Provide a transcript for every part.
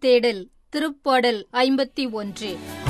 தேடல் திருப்பாடல் ஐம்பத்தி ஒன்று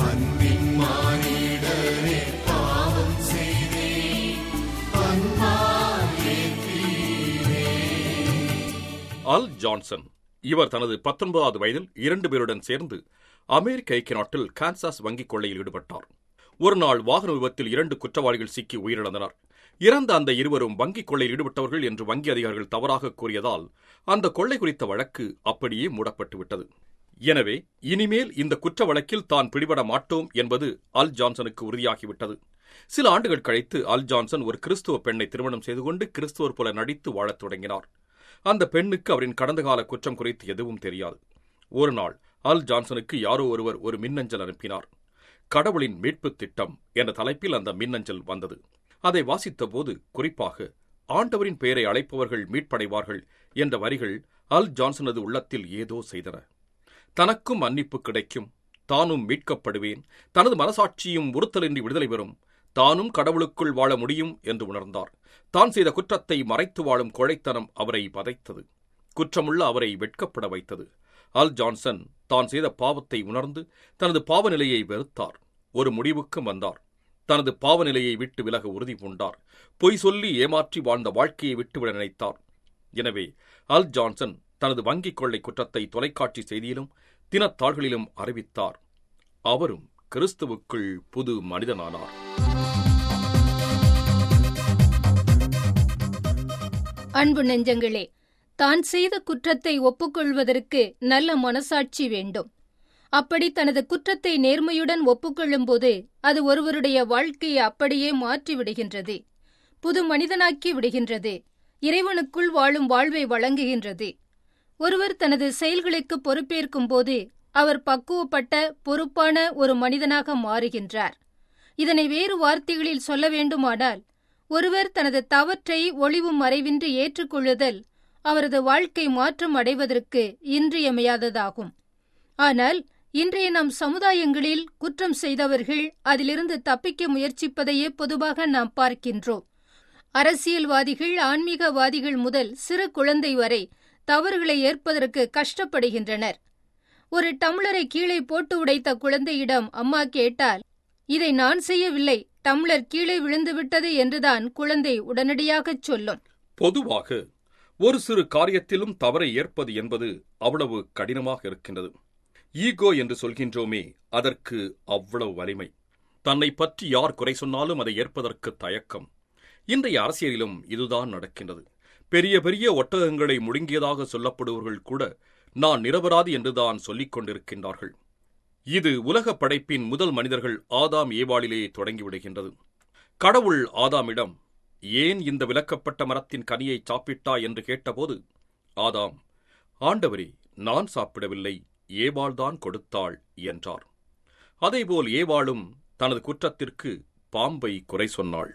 அல் ஜான்சன் இவர் தனது பத்தொன்பதாவது வயதில் இரண்டு பேருடன் சேர்ந்து அமெரிக்க ஐக்கிய நாட்டில் கான்சாஸ் வங்கிக் கொள்ளையில் ஈடுபட்டார் ஒரு நாள் வாகன விபத்தில் இரண்டு குற்றவாளிகள் சிக்கி உயிரிழந்தனர் இறந்த அந்த இருவரும் வங்கிக் கொள்ளையில் ஈடுபட்டவர்கள் என்று வங்கி அதிகாரிகள் தவறாக கூறியதால் அந்த கொள்ளை குறித்த வழக்கு அப்படியே மூடப்பட்டு விட்டது எனவே இனிமேல் இந்த குற்ற வழக்கில் தான் பிடிபட மாட்டோம் என்பது அல் ஜான்சனுக்கு உறுதியாகிவிட்டது சில ஆண்டுகள் கழித்து அல் ஜான்சன் ஒரு கிறிஸ்துவ பெண்ணை திருமணம் செய்து கொண்டு கிறிஸ்துவர் போல நடித்து வாழத் தொடங்கினார் அந்த பெண்ணுக்கு அவரின் கடந்த கால குற்றம் குறித்து எதுவும் தெரியாது ஒரு நாள் அல் ஜான்சனுக்கு யாரோ ஒருவர் ஒரு மின்னஞ்சல் அனுப்பினார் கடவுளின் மீட்புத் திட்டம் என்ற தலைப்பில் அந்த மின்னஞ்சல் வந்தது அதை வாசித்தபோது குறிப்பாக ஆண்டவரின் பெயரை அழைப்பவர்கள் மீட்படைவார்கள் என்ற வரிகள் அல் ஜான்சனது உள்ளத்தில் ஏதோ செய்தன தனக்கும் மன்னிப்பு கிடைக்கும் தானும் மீட்கப்படுவேன் தனது மனசாட்சியும் உறுத்தலின்றி விடுதலை பெறும் தானும் கடவுளுக்குள் வாழ முடியும் என்று உணர்ந்தார் தான் செய்த குற்றத்தை மறைத்து வாழும் கொழைத்தனம் அவரை பதைத்தது குற்றமுள்ள அவரை வெட்கப்பட வைத்தது அல் ஜான்சன் தான் செய்த பாவத்தை உணர்ந்து தனது பாவ நிலையை வெறுத்தார் ஒரு முடிவுக்கும் வந்தார் தனது பாவ நிலையை விட்டு விலக உறுதி பூண்டார் பொய் சொல்லி ஏமாற்றி வாழ்ந்த வாழ்க்கையை விட்டுவிட நினைத்தார் எனவே அல் ஜான்சன் தனது வங்கிக் கொள்ளை குற்றத்தை தொலைக்காட்சி செய்தியிலும் தினத்தாள்களிலும் அறிவித்தார் அவரும் கிறிஸ்துவுக்குள் புது மனிதனானார் அன்பு நெஞ்சங்களே தான் செய்த குற்றத்தை ஒப்புக்கொள்வதற்கு நல்ல மனசாட்சி வேண்டும் அப்படி தனது குற்றத்தை நேர்மையுடன் ஒப்புக்கொள்ளும்போது அது ஒருவருடைய வாழ்க்கையை அப்படியே மாற்றி விடுகின்றது புது மனிதனாக்கி விடுகின்றது இறைவனுக்குள் வாழும் வாழ்வை வழங்குகின்றது ஒருவர் தனது செயல்களுக்கு பொறுப்பேற்கும் போது அவர் பக்குவப்பட்ட பொறுப்பான ஒரு மனிதனாக மாறுகின்றார் இதனை வேறு வார்த்தைகளில் சொல்ல வேண்டுமானால் ஒருவர் தனது தவற்றை ஒளிவு மறைவின்றி ஏற்றுக்கொள்ளுதல் அவரது வாழ்க்கை மாற்றம் அடைவதற்கு இன்றியமையாததாகும் ஆனால் இன்றைய நம் சமுதாயங்களில் குற்றம் செய்தவர்கள் அதிலிருந்து தப்பிக்க முயற்சிப்பதையே பொதுவாக நாம் பார்க்கின்றோம் அரசியல்வாதிகள் ஆன்மீகவாதிகள் முதல் சிறு குழந்தை வரை தவறுகளை ஏற்பதற்கு கஷ்டப்படுகின்றனர் ஒரு டம்ளரை கீழே போட்டு உடைத்த குழந்தையிடம் அம்மா கேட்டால் இதை நான் செய்யவில்லை டம்ளர் கீழே விழுந்துவிட்டது என்றுதான் குழந்தை உடனடியாகச் சொல்லும் பொதுவாக ஒரு சிறு காரியத்திலும் தவறை ஏற்பது என்பது அவ்வளவு கடினமாக இருக்கின்றது ஈகோ என்று சொல்கின்றோமே அதற்கு அவ்வளவு வலிமை தன்னை பற்றி யார் குறை சொன்னாலும் அதை ஏற்பதற்கு தயக்கம் இன்றைய அரசியலிலும் இதுதான் நடக்கின்றது பெரிய பெரிய ஒட்டகங்களை முழுங்கியதாக சொல்லப்படுவர்கள் கூட நான் நிரபராதி என்றுதான் சொல்லிக் கொண்டிருக்கின்றார்கள் இது உலக படைப்பின் முதல் மனிதர்கள் ஆதாம் ஏவாளிலே தொடங்கிவிடுகின்றது கடவுள் ஆதாமிடம் ஏன் இந்த விலக்கப்பட்ட மரத்தின் கனியை சாப்பிட்டா என்று கேட்டபோது ஆதாம் ஆண்டவரே நான் சாப்பிடவில்லை ஏவாள்தான் கொடுத்தாள் என்றார் அதேபோல் ஏவாளும் தனது குற்றத்திற்கு பாம்பை குறை சொன்னாள்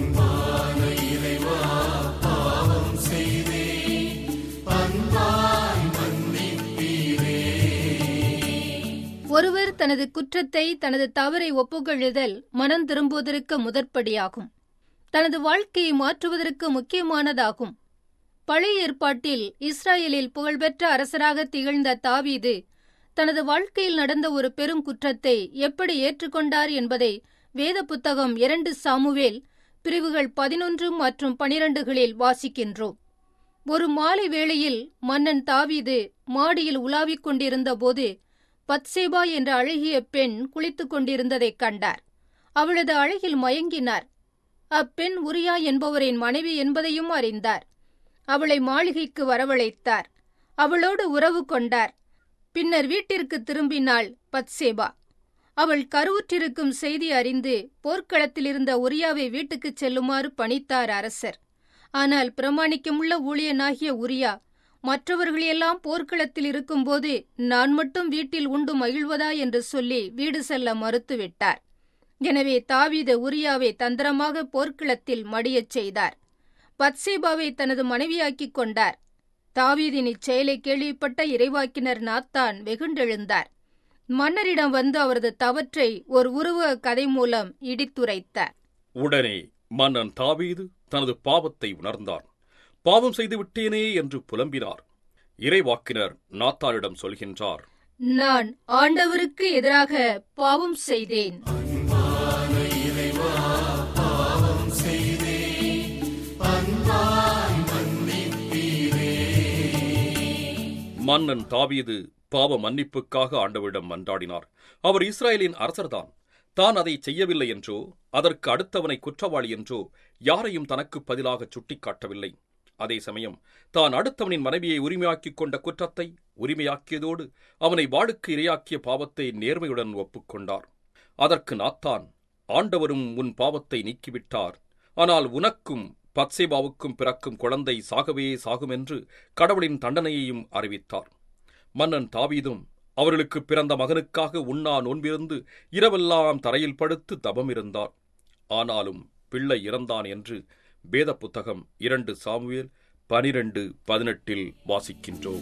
ஒருவர் தனது குற்றத்தை தனது தவறை ஒப்புக்கொள்ளுதல் மனம் திரும்புவதற்கு முதற்படியாகும் தனது வாழ்க்கையை மாற்றுவதற்கு முக்கியமானதாகும் பழைய ஏற்பாட்டில் இஸ்ராயேலில் புகழ்பெற்ற அரசராக திகழ்ந்த தாவீது தனது வாழ்க்கையில் நடந்த ஒரு பெரும் குற்றத்தை எப்படி ஏற்றுக்கொண்டார் என்பதை வேத புத்தகம் இரண்டு சாமுவேல் பிரிவுகள் பதினொன்று மற்றும் பனிரெண்டுகளில் வாசிக்கின்றோம் ஒரு மாலை வேளையில் மன்னன் தாவீது மாடியில் உலாவிக் கொண்டிருந்த போது பத்சேபா என்ற அழகிய பெண் குளித்துக் கொண்டிருந்ததைக் கண்டார் அவளது அழகில் மயங்கினார் அப்பெண் உரியா என்பவரின் மனைவி என்பதையும் அறிந்தார் அவளை மாளிகைக்கு வரவழைத்தார் அவளோடு உறவு கொண்டார் பின்னர் வீட்டிற்கு திரும்பினாள் பத்சேபா அவள் கருவுற்றிருக்கும் செய்தி அறிந்து போர்க்களத்தில் இருந்த உரியாவை வீட்டுக்குச் செல்லுமாறு பணித்தார் அரசர் ஆனால் பிரமாணிக்கமுள்ள ஊழியனாகிய உரியா மற்றவர்களையெல்லாம் போர்க்களத்தில் இருக்கும்போது நான் மட்டும் வீட்டில் உண்டு மகிழ்வதா என்று சொல்லி வீடு செல்ல மறுத்துவிட்டார் எனவே தாவீது உரியாவை தந்திரமாக போர்க்களத்தில் மடியச் செய்தார் பத்சேபாவை தனது மனைவியாக்கிக் கொண்டார் தாவீதின் இச்செயலை கேள்விப்பட்ட இறைவாக்கினர் நாத்தான் வெகுண்டெழுந்தார் மன்னரிடம் வந்து அவரது தவற்றை ஒரு உருவ கதை மூலம் இடித்துரைத்தார் உடனே மன்னன் தாவீது தனது பாவத்தை உணர்ந்தான் பாவம் செய்து விட்டேனே என்று புலம்பினார் இறைவாக்கினர் நாத்தானிடம் சொல்கின்றார் நான் ஆண்டவருக்கு எதிராக பாவம் செய்தேன் மன்னன் தாவீது பாவ மன்னிப்புக்காக ஆண்டவரிடம் மன்றாடினார் அவர் இஸ்ரேலின் அரசர்தான் தான் அதை செய்யவில்லை என்றோ அதற்கு அடுத்தவனை குற்றவாளி என்றோ யாரையும் தனக்கு பதிலாக சுட்டிக்காட்டவில்லை அதே சமயம் தான் அடுத்தவனின் மனைவியை உரிமையாக்கிக் கொண்ட குற்றத்தை உரிமையாக்கியதோடு அவனை வாழுக்கு இரையாக்கிய பாவத்தை நேர்மையுடன் ஒப்புக்கொண்டார் அதற்கு நாத்தான் ஆண்டவரும் உன் பாவத்தை நீக்கிவிட்டார் ஆனால் உனக்கும் பத்சேபாவுக்கும் பிறக்கும் குழந்தை சாகவே சாகுமென்று கடவுளின் தண்டனையையும் அறிவித்தார் மன்னன் தாவீதும் அவர்களுக்கு பிறந்த மகனுக்காக உண்ணா நோன்பிருந்து இரவெல்லாம் தரையில் படுத்து தபம் இருந்தார் ஆனாலும் பிள்ளை இறந்தான் என்று வேத புத்தகம் இரண்டு சாமுவேல் பனிரெண்டு பதினெட்டில் வாசிக்கின்றோம்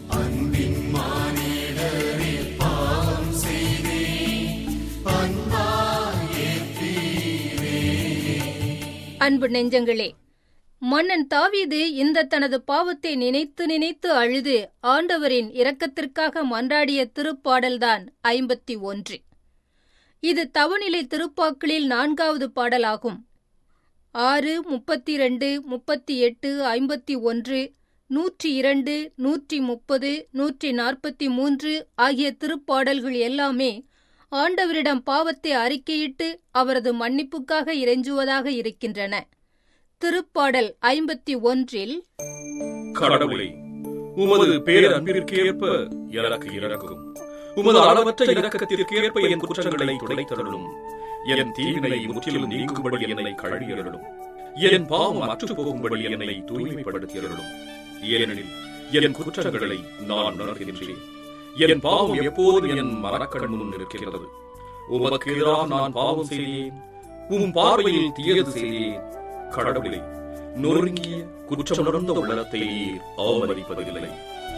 அன்பு நெஞ்சங்களே மன்னன் தாவீது இந்த தனது பாவத்தை நினைத்து நினைத்து அழுது ஆண்டவரின் இரக்கத்திற்காக மன்றாடிய திருப்பாடல்தான் ஐம்பத்தி ஒன்று இது தவநிலை திருப்பாக்களில் நான்காவது பாடலாகும் ஆறு முப்பத்தி இரண்டு முப்பத்தி எட்டு ஐம்பத்தி ஒன்று நூற்றி இரண்டு நூற்றி முப்பது நூற்றி நாற்பத்தி மூன்று ஆகிய திருப்பாடல்கள் எல்லாமே ஆண்டவரிடம் பாவத்தை அறிக்கையிட்டு அவரது மன்னிப்புக்காக இறைஞ்சுவதாக இருக்கின்றன திருப்பாடல் ஐம்பத்தி ஒன்றில் கடவுளே உமது பேரன்பிற்கேற்ப எனக்கு இறக்கும் உமது அளவற்ற இரக்கத்திற்கேற்ப என் குற்றங்களை துடைத்தருளும் என் தீவினை முற்றிலும் நீங்கும்படி என்னை கழுவியருளும் என் பாவம் அற்று போகும்படி என்னை தூய்மைப்படுத்தியருளும் ஏனெனில் என் குற்றங்களை நான் உணர்கின்றேன் என் பாவம் எப்போதும் என் மரக்கண் முன் இருக்கிறது உமக்கு எதிராக நான் பாவம் செய்தேன் உம் பார்வையில் தீயது செய்தேன் கடவுளே நொறுங்கிய குற்றமுணர்ந்த உள்ளத்தை நீர் அவமதிப்பதில்லை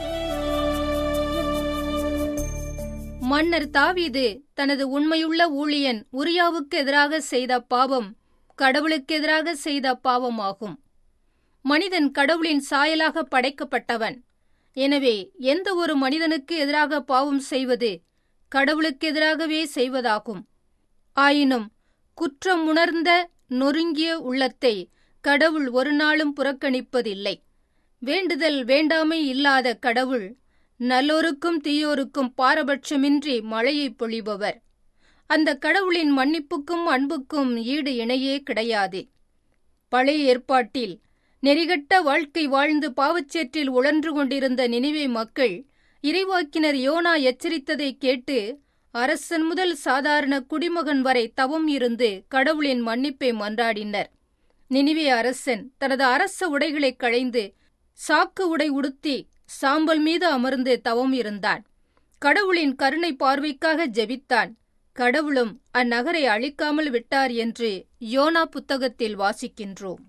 மன்னர் தாவீது தனது உண்மையுள்ள ஊழியன் உரியாவுக்கு எதிராக செய்த பாவம் கடவுளுக்கு எதிராக செய்த பாவமாகும் மனிதன் கடவுளின் சாயலாக படைக்கப்பட்டவன் எனவே எந்த ஒரு மனிதனுக்கு எதிராக பாவம் செய்வது கடவுளுக்கு எதிராகவே செய்வதாகும் ஆயினும் குற்றம் உணர்ந்த நொறுங்கிய உள்ளத்தை கடவுள் ஒரு நாளும் புறக்கணிப்பதில்லை வேண்டுதல் வேண்டாமை இல்லாத கடவுள் நல்லோருக்கும் தீயோருக்கும் பாரபட்சமின்றி மழையை பொழிபவர் அந்த கடவுளின் மன்னிப்புக்கும் அன்புக்கும் ஈடு இணையே கிடையாது பழைய ஏற்பாட்டில் நெறிகட்ட வாழ்க்கை வாழ்ந்து பாவச்சேற்றில் உழன்று கொண்டிருந்த நினைவே மக்கள் இறைவாக்கினர் யோனா எச்சரித்ததை கேட்டு அரசன் முதல் சாதாரண குடிமகன் வரை தவம் இருந்து கடவுளின் மன்னிப்பை மன்றாடினர் நினிவே அரசன் தனது அரச உடைகளை களைந்து சாக்கு உடை உடுத்தி சாம்பல் மீது அமர்ந்து தவம் இருந்தான் கடவுளின் கருணை பார்வைக்காக ஜெபித்தான் கடவுளும் அந்நகரை அழிக்காமல் விட்டார் என்று யோனா புத்தகத்தில் வாசிக்கின்றோம்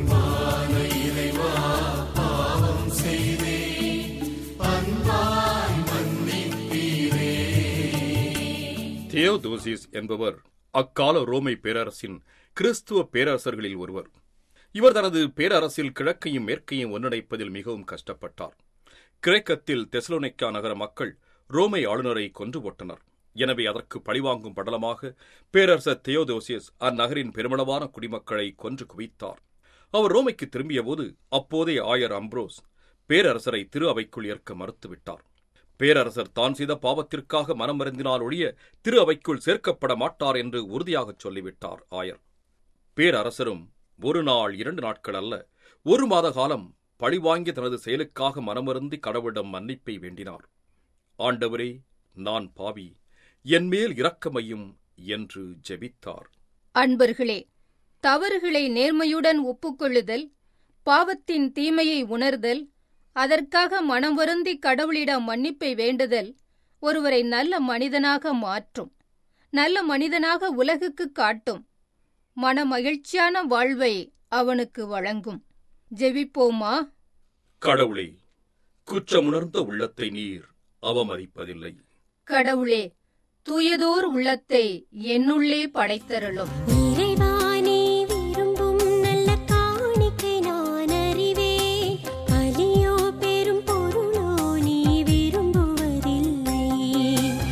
தியோதோசிஸ் என்பவர் அக்கால ரோமை பேரரசின் கிறிஸ்துவ பேரரசர்களில் ஒருவர் இவர் தனது பேரரசில் கிழக்கையும் மேற்கையும் ஒன்றிணைப்பதில் மிகவும் கஷ்டப்பட்டார் கிரேக்கத்தில் தெசலோனிக்கா நகர மக்கள் ரோமை ஆளுநரை கொன்று போட்டனர் எனவே அதற்கு பழிவாங்கும் படலமாக பேரரசர் தியோதோசியஸ் அந்நகரின் பெருமளவான குடிமக்களை கொன்று குவித்தார் அவர் ரோமைக்கு திரும்பியபோது அப்போதைய ஆயர் அம்ப்ரோஸ் பேரரசரை திரு அவைக்குள் ஏற்க மறுத்துவிட்டார் பேரரசர் தான் செய்த பாவத்திற்காக மனம் வருந்தினால் ஒழிய திரு அவைக்குள் சேர்க்கப்பட மாட்டார் என்று உறுதியாகச் சொல்லிவிட்டார் ஆயர் பேரரசரும் ஒரு நாள் இரண்டு நாட்கள் அல்ல ஒரு மாத காலம் பழிவாங்கிய தனது செயலுக்காக மனமருந்தி கடவுளிடம் மன்னிப்பை வேண்டினார் ஆண்டவரே நான் பாவி என்மேல் இரக்கமையும் என்று ஜெபித்தார் அன்பர்களே தவறுகளை நேர்மையுடன் ஒப்புக்கொள்ளுதல் பாவத்தின் தீமையை உணர்தல் அதற்காக மனம் வருந்தி கடவுளிடம் மன்னிப்பை வேண்டுதல் ஒருவரை நல்ல மனிதனாக மாற்றும் நல்ல மனிதனாக உலகுக்கு காட்டும் மன மகிழ்ச்சியான வாழ்வை அவனுக்கு வழங்கும் ஜெபிப்போமா கடவுளே குற்றமுணர்ந்த உள்ளத்தை நீர் அவமதிப்பதில்லை கடவுளே தூயதோர் உள்ளத்தை என்னுள்ளே படைத்தருளும் இறைவானே விரும்பும் நல்ல காணிக்கை நான் அறிவேன் பலியோ பெரும் பொருளோ நீ விரும்புவதில்லை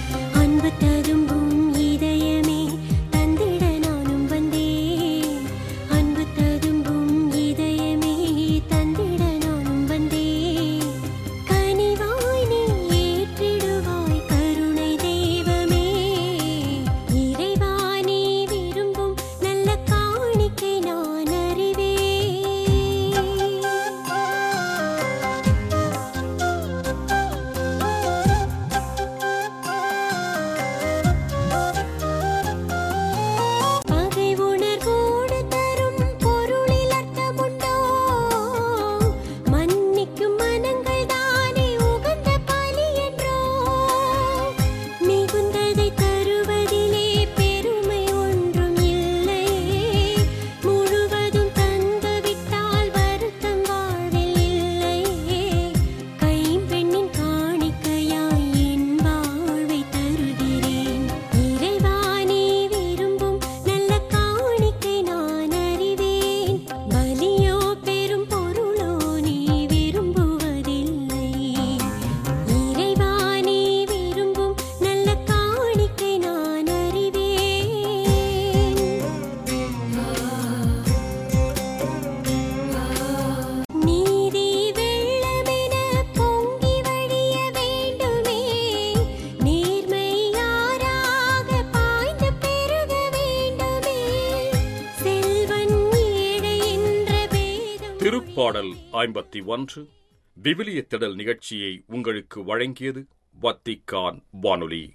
பாடல் ஐம்பத்தி ஒன்று விவிலிய திடல் நிகழ்ச்சியை உங்களுக்கு வழங்கியது வத்திக்கான் வானொலி